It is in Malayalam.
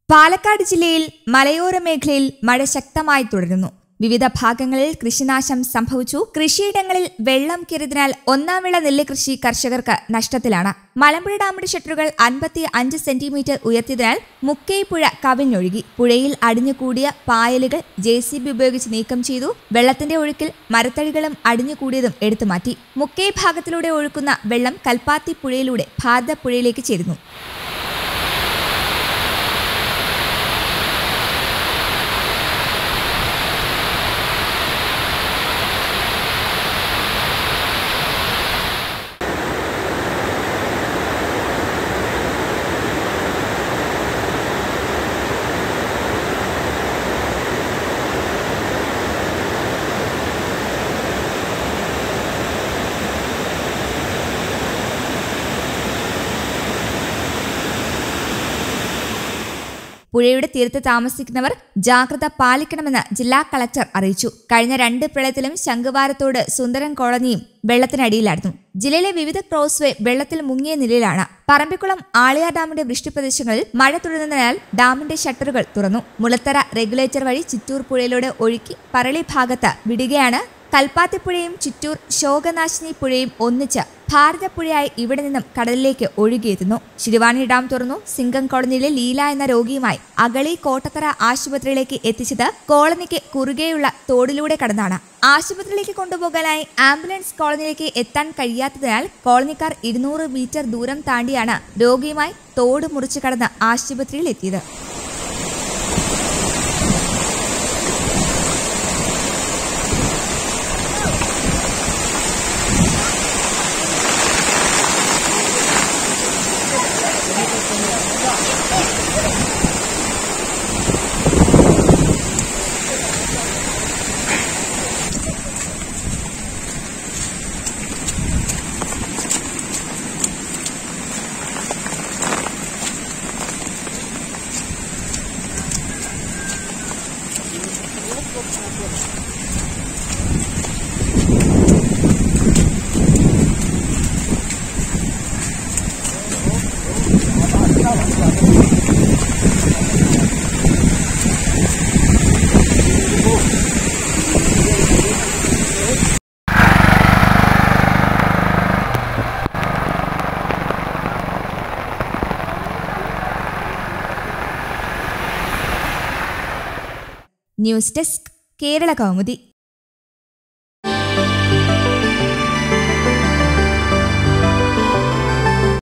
പാലക്കാട് ജില്ലയിൽ മലയോര മേഖലയിൽ മഴ ശക്തമായി തുടരുന്നു വിവിധ ഭാഗങ്ങളിൽ കൃഷിനാശം സംഭവിച്ചു കൃഷിയിടങ്ങളിൽ വെള്ളം കയറിയതിനാൽ ഒന്നാം വിള നെല്ല് കൃഷി കർഷകർക്ക് നഷ്ടത്തിലാണ് മലമ്പുഴ ഡാമിന്റെ ഷട്ടറുകൾ അൻപത്തി അഞ്ച് സെന്റിമീറ്റർ ഉയർത്തിയതിനാൽ മുക്കൈ പുഴ കവിഞ്ഞൊഴുകി പുഴയിൽ അടിഞ്ഞുകൂടിയ പായലുകൾ ജെ സി ബി ഉപയോഗിച്ച് നീക്കം ചെയ്തു വെള്ളത്തിന്റെ ഒഴുക്കിൽ മരത്തടികളും അടിഞ്ഞുകൂടിയതും എടുത്തുമാറ്റി മുക്കൈ ഭാഗത്തിലൂടെ ഒഴുക്കുന്ന വെള്ളം കൽപ്പാത്തി പുഴയിലൂടെ ഭാരതപ്പുഴയിലേക്ക് ചേരുന്നു പുഴയുടെ തീരത്ത് താമസിക്കുന്നവർ ജാഗ്രത പാലിക്കണമെന്ന് ജില്ലാ കളക്ടർ അറിയിച്ചു കഴിഞ്ഞ രണ്ട് പ്രളയത്തിലും ശംഖുവാരത്തോട് സുന്ദരൻ കോളനിയും വെള്ളത്തിനടിയിലായിരുന്നു ജില്ലയിലെ വിവിധ ക്രോസ്വേ വെള്ളത്തിൽ മുങ്ങിയ നിലയിലാണ് പറമ്പിക്കുളം ആളിയാർ ഡാമിന്റെ വൃഷ്ടിപ്രദേശങ്ങളിൽ മഴ തുടരുന്നതിനാൽ ഡാമിന്റെ ഷട്ടറുകൾ തുറന്നു മുളത്തറ റെഗുലേറ്റർ വഴി ചിറ്റൂർ പുഴയിലൂടെ ഒഴുക്കി പറളി ഭാഗത്ത് വിടുകയാണ് കൽപ്പാത്തിപ്പുഴയും ചിറ്റൂർ ശോകനാശിനി പുഴയും ഒന്നിച്ച് ഭാരതപ്പുഴയായി ഇവിടെ നിന്നും കടലിലേക്ക് ഒഴുകിയെത്തുന്നു ശിരുവാണി ഡാം തുറന്നു സിംഗം കോളനിയിലെ ലീല എന്ന രോഗിയുമായി അകളി കോട്ടത്തറ ആശുപത്രിയിലേക്ക് എത്തിച്ചത് കോളനിക്ക് കുറുകെയുള്ള തോടിലൂടെ കടന്നാണ് ആശുപത്രിയിലേക്ക് കൊണ്ടുപോകാനായി ആംബുലൻസ് കോളനിയിലേക്ക് എത്താൻ കഴിയാത്തതിനാൽ കോളനിക്കാർ ഇരുന്നൂറ് മീറ്റർ ദൂരം താണ്ടിയാണ് രോഗിയുമായി തോട് മുറിച്ചു കടന്ന് ആശുപത്രിയിൽ എത്തിയത് ന്യൂസ് ഡെസ്ക് കേരള കൗമുദി